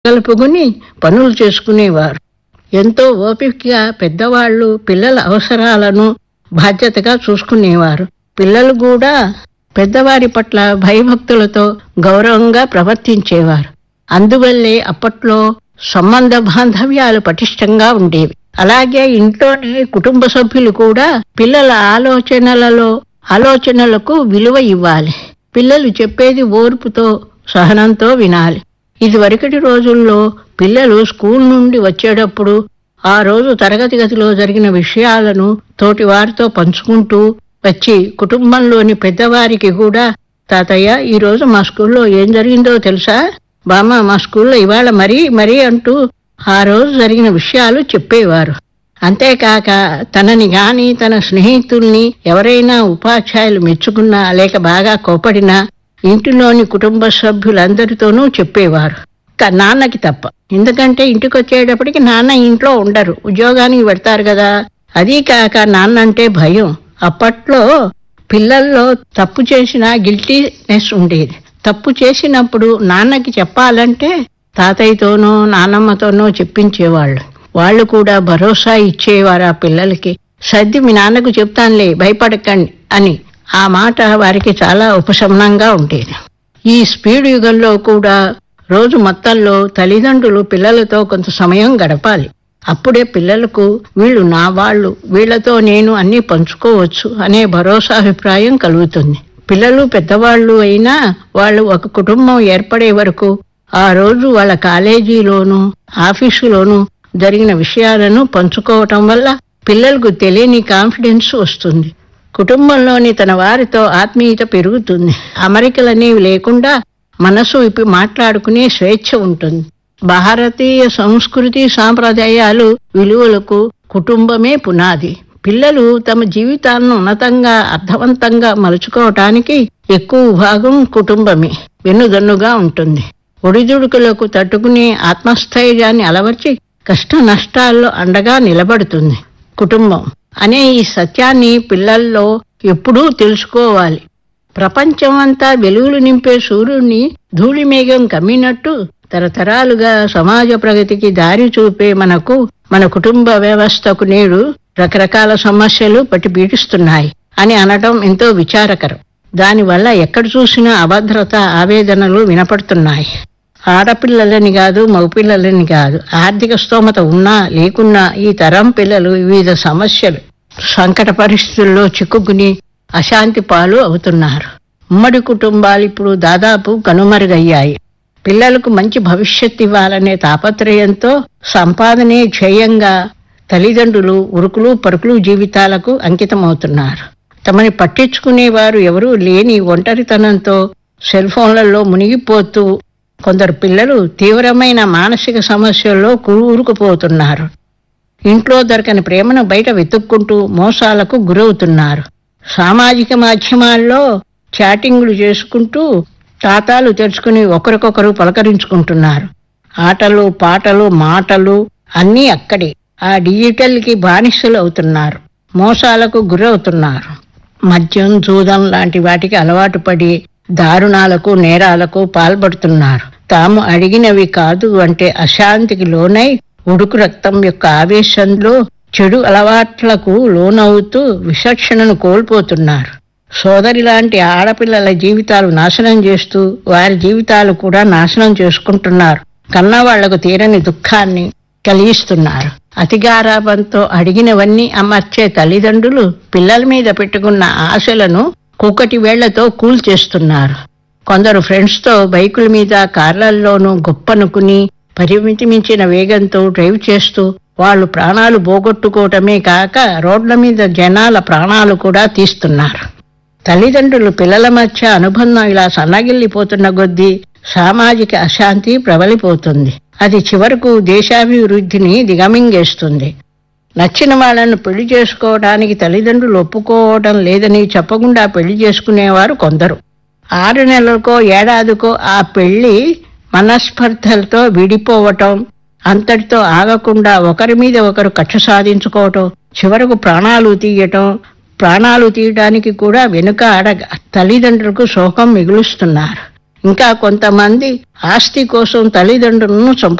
కలుపుకుని పనులు చేసుకునేవారు ఎంతో ఓపికగా పెద్దవాళ్ళు పిల్లల అవసరాలను బాధ్యతగా చూసుకునేవారు పిల్లలు కూడా పెద్దవారి పట్ల భయభక్తులతో గౌరవంగా ప్రవర్తించేవారు అందువల్లే అప్పట్లో సంబంధ బాంధవ్యాలు పటిష్టంగా ఉండేవి అలాగే ఇంట్లోని కుటుంబ సభ్యులు కూడా పిల్లల ఆలోచనలలో ఆలోచనలకు విలువ ఇవ్వాలి పిల్లలు చెప్పేది ఓర్పుతో సహనంతో వినాలి ఇదివరకటి రోజుల్లో పిల్లలు స్కూల్ నుండి వచ్చేటప్పుడు ఆ రోజు తరగతి గదిలో జరిగిన విషయాలను తోటి వారితో పంచుకుంటూ వచ్చి కుటుంబంలోని పెద్దవారికి కూడా తాతయ్య ఈ రోజు మా స్కూల్లో ఏం జరిగిందో తెలుసా బామ్మ మా స్కూల్లో ఇవాళ మరీ మరీ అంటూ ఆ రోజు జరిగిన విషయాలు చెప్పేవారు అంతేకాక తనని గాని తన స్నేహితుల్ని ఎవరైనా ఉపాధ్యాయులు మెచ్చుకున్నా లేక బాగా కోపడినా ఇంటిలోని కుటుంబ సభ్యులందరితోనూ చెప్పేవారు క- నాన్నకి తప్ప ఎందుకంటే ఇంటికి వచ్చేటప్పటికి నాన్న ఇంట్లో ఉండరు ఉద్యోగానికి పెడతారు కదా అదీ కాక నాన్న అంటే భయం అప్పట్లో పిల్లల్లో తప్పు చేసిన గిల్టీనెస్ ఉండేది తప్పు చేసినప్పుడు నాన్నకి చెప్పాలంటే తాతయ్యతోనో నానమ్మతోనో చెప్పించేవాళ్ళు వాళ్ళు కూడా భరోసా ఇచ్చేవారు ఆ పిల్లలకి సర్ది మీ నాన్నకు చెప్తానులే భయపడకండి అని ఆ మాట వారికి చాలా ఉపశమనంగా ఉండేది ఈ స్పీడ్ యుగంలో కూడా రోజు మొత్తంలో తల్లిదండ్రులు పిల్లలతో కొంత సమయం గడపాలి అప్పుడే పిల్లలకు వీళ్ళు నా వాళ్ళు వీళ్ళతో నేను అన్ని పంచుకోవచ్చు అనే భరోసా అభిప్రాయం కలుగుతుంది పిల్లలు పెద్దవాళ్ళు అయినా వాళ్ళు ఒక కుటుంబం ఏర్పడే వరకు ఆ రోజు వాళ్ళ కాలేజీలోను ఆఫీసులోను జరిగిన విషయాలను పంచుకోవటం వల్ల పిల్లలకు తెలియని కాన్ఫిడెన్స్ వస్తుంది కుటుంబంలోని తన వారితో ఆత్మీయత పెరుగుతుంది అమరికలనేవి లేకుండా మనసు విప్పి మాట్లాడుకునే స్వేచ్ఛ ఉంటుంది భారతీయ సంస్కృతి సాంప్రదాయాలు విలువలకు కుటుంబమే పునాది పిల్లలు తమ జీవితాలను ఉన్నతంగా అర్థవంతంగా మలుచుకోవటానికి ఎక్కువ భాగం కుటుంబమే వెన్నుదన్నుగా ఉంటుంది ఒడిదుడుకులకు తట్టుకునే ఆత్మస్థైర్యాన్ని అలవర్చి కష్ట నష్టాల్లో అండగా నిలబడుతుంది కుటుంబం అనే ఈ సత్యాన్ని పిల్లల్లో ఎప్పుడూ తెలుసుకోవాలి ప్రపంచమంతా వెలుగులు నింపే సూర్యుడిని ధూళి మేఘం కమ్మినట్టు తరతరాలుగా సమాజ ప్రగతికి దారి చూపే మనకు మన కుటుంబ వ్యవస్థకు నేడు రకరకాల సమస్యలు పట్టి పీడిస్తున్నాయి అని అనటం ఎంతో విచారకరం దానివల్ల ఎక్కడ చూసినా అభద్రత ఆవేదనలు వినపడుతున్నాయి ఆడపిల్లలని కాదు మగపిల్లలని కాదు ఆర్థిక స్తోమత ఉన్నా లేకున్నా ఈ తరం పిల్లలు వివిధ సమస్యలు సంకట పరిస్థితుల్లో చిక్కుకుని అశాంతి పాలు అవుతున్నారు ఉమ్మడి కుటుంబాలు ఇప్పుడు దాదాపు కనుమరుగయ్యాయి పిల్లలకు మంచి భవిష్యత్ ఇవ్వాలనే తాపత్రయంతో సంపాదనే ధ్యేయంగా తల్లిదండ్రులు ఉరుకులు పరుకులు జీవితాలకు అంకితమవుతున్నారు తమని పట్టించుకునేవారు ఎవరూ లేని ఒంటరితనంతో సెల్ ఫోన్లలో మునిగిపోతూ కొందరు పిల్లలు తీవ్రమైన మానసిక సమస్యల్లో కూరుకుపోతున్నారు ఇంట్లో దొరకని ప్రేమను బయట వెతుక్కుంటూ మోసాలకు గురవుతున్నారు సామాజిక మాధ్యమాల్లో చాటింగ్లు చేసుకుంటూ తాతాలు తెరుచుకుని ఒకరికొకరు పలకరించుకుంటున్నారు ఆటలు పాటలు మాటలు అన్నీ అక్కడే ఆ డిజిటల్కి బానిసలు అవుతున్నారు మోసాలకు గురవుతున్నారు మద్యం జూదం లాంటి వాటికి అలవాటు పడి దారుణాలకు నేరాలకు పాల్పడుతున్నారు తాము అడిగినవి కాదు అంటే అశాంతికి లోనై ఉడుకు రక్తం యొక్క ఆవేశంలో చెడు అలవాట్లకు లోనవుతూ విచక్షణను కోల్పోతున్నారు సోదరి లాంటి ఆడపిల్లల జీవితాలు నాశనం చేస్తూ వారి జీవితాలు కూడా నాశనం చేసుకుంటున్నారు కన్నవాళ్లకు తీరని దుఃఖాన్ని కలిగిస్తున్నారు అతిగారాభంతో అడిగినవన్నీ అమర్చే తల్లిదండ్రులు పిల్లల మీద పెట్టుకున్న ఆశలను కుక్కటి వేళ్లతో కూల్చేస్తున్నారు కొందరు ఫ్రెండ్స్ తో బైకుల మీద కార్లల్లోనూ గొప్పనుకుని పరిమితి మించిన వేగంతో డ్రైవ్ చేస్తూ వాళ్ళు ప్రాణాలు పోగొట్టుకోవటమే కాక రోడ్ల మీద జనాల ప్రాణాలు కూడా తీస్తున్నారు తల్లిదండ్రులు పిల్లల మధ్య అనుబంధం ఇలా సన్నగిల్లిపోతున్న కొద్దీ సామాజిక అశాంతి ప్రబలిపోతుంది అది చివరకు దేశాభివృద్ధిని దిగమింగేస్తుంది నచ్చిన వాళ్ళను పెళ్లి చేసుకోవడానికి తల్లిదండ్రులు ఒప్పుకోవడం లేదని చెప్పకుండా పెళ్లి చేసుకునేవారు కొందరు ఆరు నెలలకో ఏడాదికో ఆ పెళ్లి మనస్పర్ధలతో విడిపోవటం అంతటితో ఆగకుండా ఒకరి మీద ఒకరు కక్ష సాధించుకోవటం చివరకు ప్రాణాలు తీయటం ప్రాణాలు తీయడానికి కూడా వెనుక అడగ తల్లిదండ్రులకు శోకం మిగులుస్తున్నారు ఇంకా కొంతమంది ఆస్తి కోసం తల్లిదండ్రులను చంపు